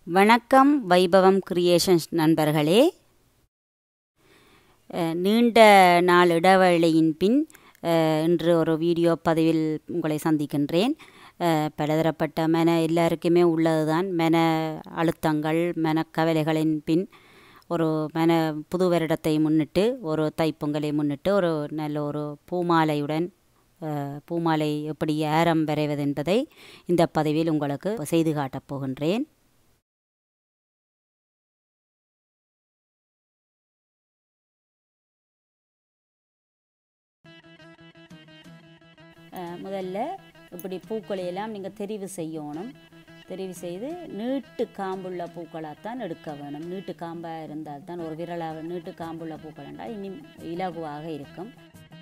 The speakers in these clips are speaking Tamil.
வணக்கம் வைபவம் கிரியேஷன்ஸ் நண்பர்களே அஹ், நீண்ட நாள் இடைவேளையின் பின் அஹ், இன்று ஒரு வீடியோ பதிவில் உங்களை சந்திக்கின்றேன் அஹ், பலதரப்பட்ட மன எல்லாருக்குமே உள்ளதுதான் மன அழுத்தங்கள் மனக்கவலைகளின் பின் ஒரு மன புது வருடத்தை முன்னிட்டு ஒரு தைப்பொங்கலை முன்னிட்டு ஒரு நல்ல ஒரு பூமாலையுடன் அஹ், பூமாலை எப்படி ஏரம் வரைவது என்பதை இந்த பதிவில் உங்களுக்கு செய்து காட்டப் போகின்றேன் அஹ், முதல்ல இப்படி பூக்களை எல்லாம் நீங்கள் தெரிவு செய்யணும் தெரிவு செய்து நீட்டு காம்புள்ள பூக்களாகத்தான் எடுக்க வேணும் நீட்டு காம்பாக இருந்தால் தான் ஒரு விரலாக நீட்டு காம்புள்ள பூக்கள் என்றால் இன்னும் இலகுவாக இருக்கும்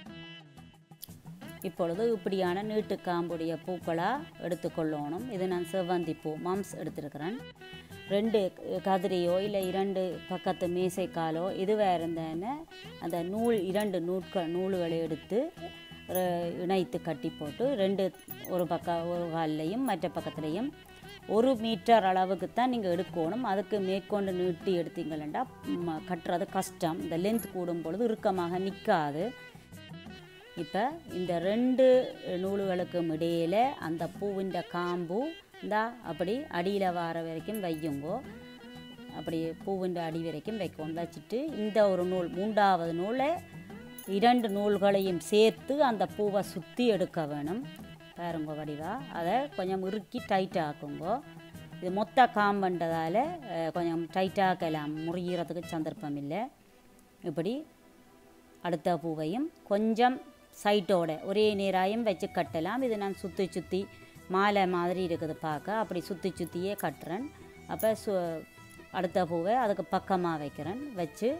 இப்பொழுது இப்படியான நீட்டு காம்புடைய பூக்களாக எடுத்துக்கொள்ளணும் இது நான் செவ்வந்தி பூ மம்ஸ் எடுத்திருக்கிறேன் ரெண்டு கதிரையோ இல்லை இரண்டு பக்கத்து மேசைக்காலோ இதுவாக இருந்தேன்னு அந்த நூல் இரண்டு நூட்கள் நூல்களை எடுத்து ர- இணைத்து கட்டி போட்டு ரெண்டு ஒரு பக்கம் ஒரு கால்லையும் மற்ற பக்கத்துலேயும் ஒரு மீட்டர் அளவுக்கு தான் நீங்கள் எடுக்கணும் அதுக்கு மேற்கொண்டு நீட்டி எடுத்தீங்களா கட்டுறது கஷ்டம் இந்த லென்த் கூடும் பொழுது இறுக்கமாக நிற்காது இப்போ இந்த ரெண்டு நூல்களுக்கும் இடையில அந்த பூவின் காம்பு இந்தா அப்படி அடியில் வர வரைக்கும் வையுங்கோ அப்படி பூவின் அடி வரைக்கும் வைக்கணும் வச்சுட்டு இந்த ஒரு நூல் மூன்றாவது நூலை இரண்டு நூல்களையும் சேர்த்து அந்த பூவை சுற்றி எடுக்க வேணும் பாருங்க வடிவா அதை கொஞ்சம் இறுக்கி டைட் ஆக்குங்கோ இது மொத்த காம்பன்றதால் அஹ், கொஞ்சம் டைட்டாக்கலாம் முறிகிறதுக்கு சந்தர்ப்பம் இல்லை இப்படி அடுத்த பூவையும் கொஞ்சம் சைட்டோட ஒரே நேராயும் வச்சு கட்டலாம் இது நான் சுற்றி சுற்றி மாலை மாதிரி இருக்குது பார்க்க அப்படி சுற்றி சுற்றியே கட்டுறேன் அப்போ சு அடுத்த பூவை அதுக்கு பக்கமாக வைக்கிறேன் வச்சு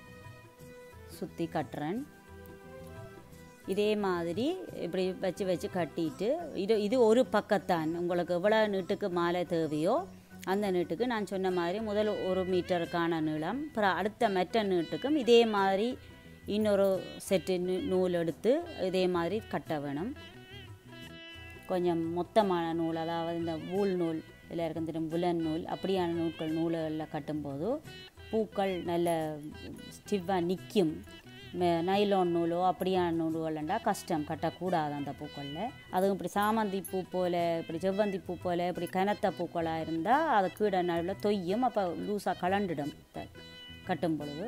சுற்றி கட்டுறேன் இதே மாதிரி இப்படி வச்சு வச்சு கட்டிட்டு இது இது ஒரு பக்கத்தான் உங்களுக்கு எவ்வளோ நீட்டுக்கு மாலை தேவையோ அந்த நீட்டுக்கு நான் சொன்ன மாதிரி முதல் ஒரு மீட்டருக்கான நீளம் அப்புறம் அடுத்த மற்ற நீட்டுக்கும் இதே மாதிரி இன்னொரு செட்டு நூ நூல் எடுத்து இதே மாதிரி கட்ட வேணும் கொஞ்சம் மொத்தமான நூல் அதாவது இந்த வூல் நூல் எல்லாருக்கும் தெரியும் புலன் நூல் அப்படியான நூல்கள் நூல்களில் கட்டும்போது பூக்கள் நல்ல ஸ்டிவ்வாக நிற்கும் நைலான் நூலோ அப்படியான நூல்கள்ண்டா கஷ்டம் கட்டக்கூடாது அந்த பூக்களில் அதுவும் இப்படி சாமந்தி பூ போல் இப்படி செவ்வந்தி பூ போல் இப்படி கனத்த பூக்களாக இருந்தால் அது கீழே நடுவில் தொய்யும் அப்போ லூஸாக கலண்டுடும் த- கட்டும் பொழுது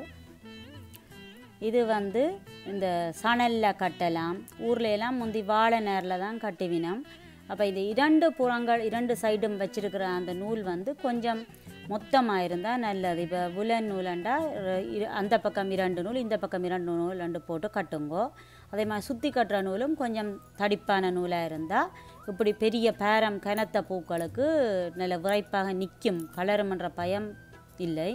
இது வந்து இந்த சணலில் கட்டலாம் ஊர்ல எல்லாம் முந்தி வாழை நேரில் தான் கட்டுவினோம் அப்போ இந்த இரண்டு புறங்கள் இரண்டு சைடும் வச்சிருக்கிற அந்த நூல் வந்து கொஞ்சம் மொத்தமாக இருந்தால் நல்லது இப்போ உலன் நூலண்டா ர- இரு- அந்த பக்கம் இரண்டு நூல் இந்த பக்கம் இரண்டு நூல் ரெண்டு போட்டு கட்டுங்கோ அதே மாதிரி சுற்றி கட்டுற நூலும் கொஞ்சம் தடிப்பான நூலாக இருந்தால் இப்படி பெரிய பேரம் கனத்த பூக்களுக்கு நல்ல விரைப்பாக நிற்கும் கலருமன்ற பயம் இல்லை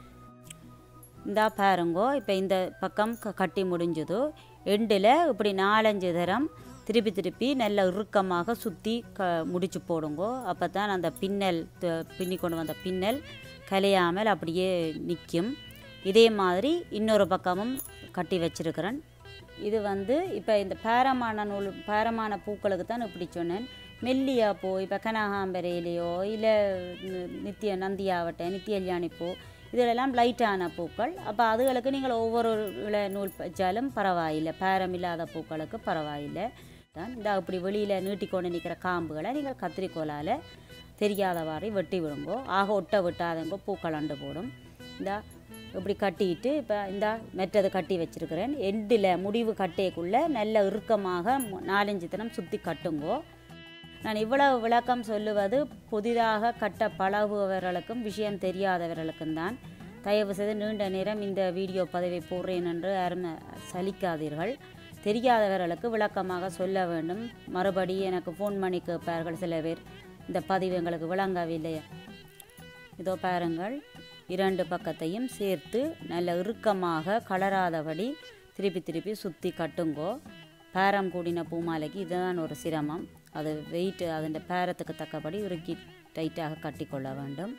இந்தா பாருங்கோ இப்போ இந்த பக்கம் க- கட்டி முடிஞ்சதோ எண்டில் இப்படி நாலஞ்சு தரம் திருப்பி திருப்பி நல்ல இறுக்கமாக சுற்றி க முடிச்சு போடுங்கோ அப்போ தான் அந்த பின்னல் த- பின்னி கொண்டு வந்த பின்னல் கலையாமல் அப்படியே நிற்கும் இதே மாதிரி இன்னொரு பக்கமும் கட்டி வச்சிருக்கிறேன் இது வந்து இப்போ இந்த பேரமான நூல் பேரமான பூக்களுக்கு தான் இப்படி சொன்னேன் மெல்லியா பூ இப்போ கனகாம்பரையிலையோ இல்லை நித்திய நந்தியாவட்டை நித்திய கல்யாணி பூ இதிலெல்லாம் லைட்டான பூக்கள் அப்போ அதுகளுக்கு நீங்கள் ஒவ்வொரு இல நூல் வச்சாலும் பரவாயில்லை பேரம் இல்லாத பூக்களுக்கு பரவாயில்லை தான் இந்த அப்படி வெளியில் நீட்டிக்கொண்டு நிற்கிற காம்புகளை நீங்கள் கத்திரிக்கோலால் தெரியாதவாறு வெட்டி விடுங்கோ ஆக ஒட்ட விட்டாதங்கோ பூக்கள் அண்டு போடும் இந்த இப்படி கட்டிட்டு இப்போ இந்த மெட்டது கட்டி வச்சிருக்கிறேன் எண்டில் முடிவு கட்டைக்குள்ளே நல்ல இறுக்கமாக மு- நாலஞ்சு தினம் சுற்றி கட்டுங்கோ நான் இவ்வளவு விளக்கம் சொல்லுவது புதிதாக கட்ட பழகுபவர்களுக்கும் விஷயம் தெரியாதவர்களுக்கும் தான் தயவு செய்து நீண்ட நேரம் இந்த வீடியோ பதவி போடுறேன் என்று யாரும் சலிக்காதீர்கள் தெரியாதவர்களுக்கு விளக்கமாக சொல்ல வேண்டும் மறுபடி எனக்கு ஃபோன் பண்ணி கேட்பார்கள் சில பேர் இந்த பதிவு எங்களுக்கு விளங்கவில்லை இதோ பாருங்கள் இரண்டு பக்கத்தையும் சேர்த்து நல்ல இறுக்கமாக கலராதபடி திருப்பி திருப்பி சுற்றி கட்டுங்கோ பேரம் கூடின பூமாலைக்கு இதுதான் ஒரு சிரமம் அது வெயிட் அதன் பேரத்துக்கு தக்கபடி இறுக்கி டைட்டாக கட்டிக்கொள்ள வேண்டும்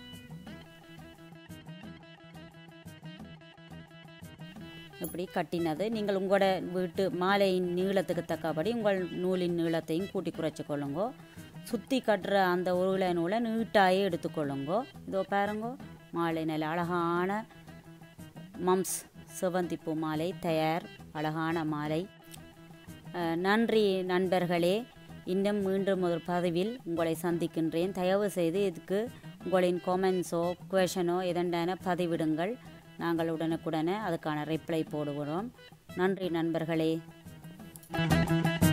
இப்படி கட்டினது நீங்கள் உங்களோட வீட்டு மாலையின் நீளத்துக்கு தக்கபடி உங்கள் நூலின் நீளத்தையும் கூட்டி குறைச்சி கொள்ளுங்கோ சுற்றி கட்டுற அந்த உருளை நூலை நீட்டாயே எடுத்துக்கொள்ளுங்கோ இதோ பாருங்கோ மாலை நல்ல அழகான மம்ஸ் சிவந்திப்பூ மாலை தயார் அழகான மாலை அஹ், நன்றி நண்பர்களே இன்னும் மீண்டும் ஒரு பதிவில் உங்களை சந்திக்கின்றேன் தயவு செய்து இதுக்கு உங்களின் கொமெண்ட்ஸோ கொஷனோ எதண்டான பதிவிடுங்கள் நாங்கள் உடனுக்குடனே அதுக்கான ரிப்ளை போடுகிறோம் நன்றி நண்பர்களே